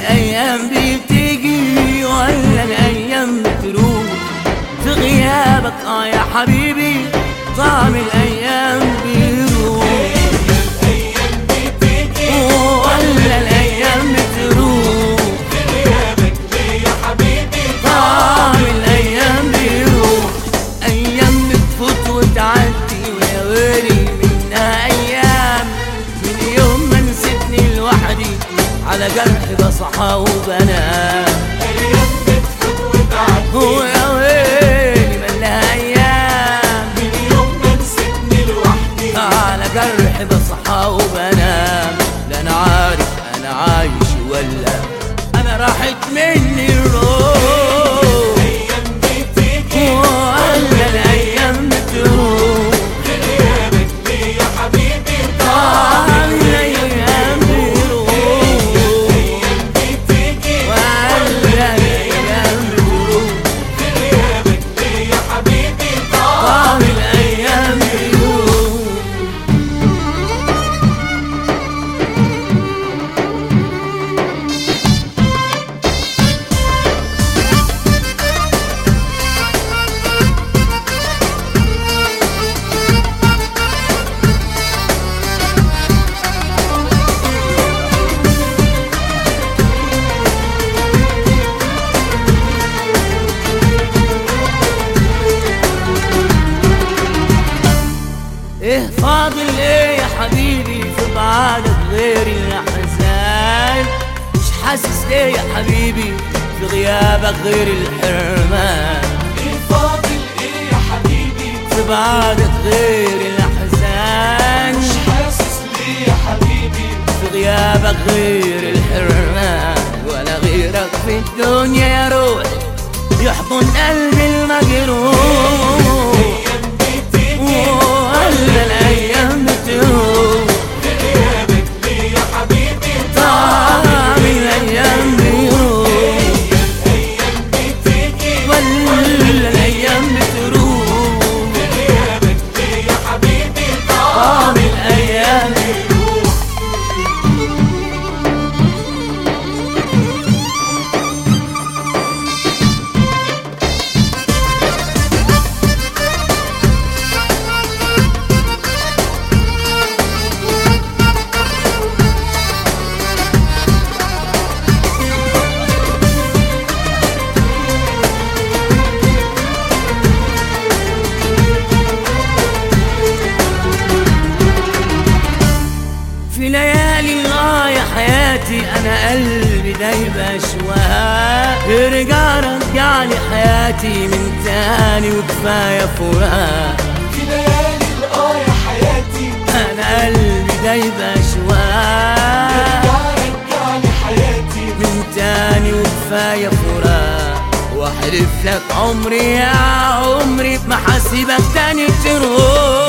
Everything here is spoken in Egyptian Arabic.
الايام بتيجي ولا الايام بتروح في غيابك اه يا حبيبي طعم الايام بيروح ولا الايام بتروح طعم الايام بيروح ايام بتفوت وتعدي ويا ويلي منها ايام من يوم ما نسيتني لوحدي على جرح بصحى وبنام ويا ويلي ملها ايام على جرح بصحى وبنام لا انا عارف انا عايش ولا انا راحت مني الروح ولا الايام بتروح طعم الايام بيروح ولا الايام بتروح طعم الايام بيروح ايه فاضل ايه يا حبيبي في بعدك غير الاحزان مش حاسس ليه يا حبيبي في غيابك غير الحرمان في بعدك غير الاحزان في غيابك غير الحرمان ولا غيرك في الدنيا يا روح يحضن قلبي المجروح ولا الايام بتروح طعم الايام بيروح ولا الايام بتروح طعم الايام بيروح في ليالي الله يا حياتي انا قلبي دايب اشواق ارجع رجع لي حياتي من تاني وكفايه فراق انا قلبي دايب اشواق من تاني وكفايه فراق واحلف لك عمري يا عمري بمحاسبك تاني تروح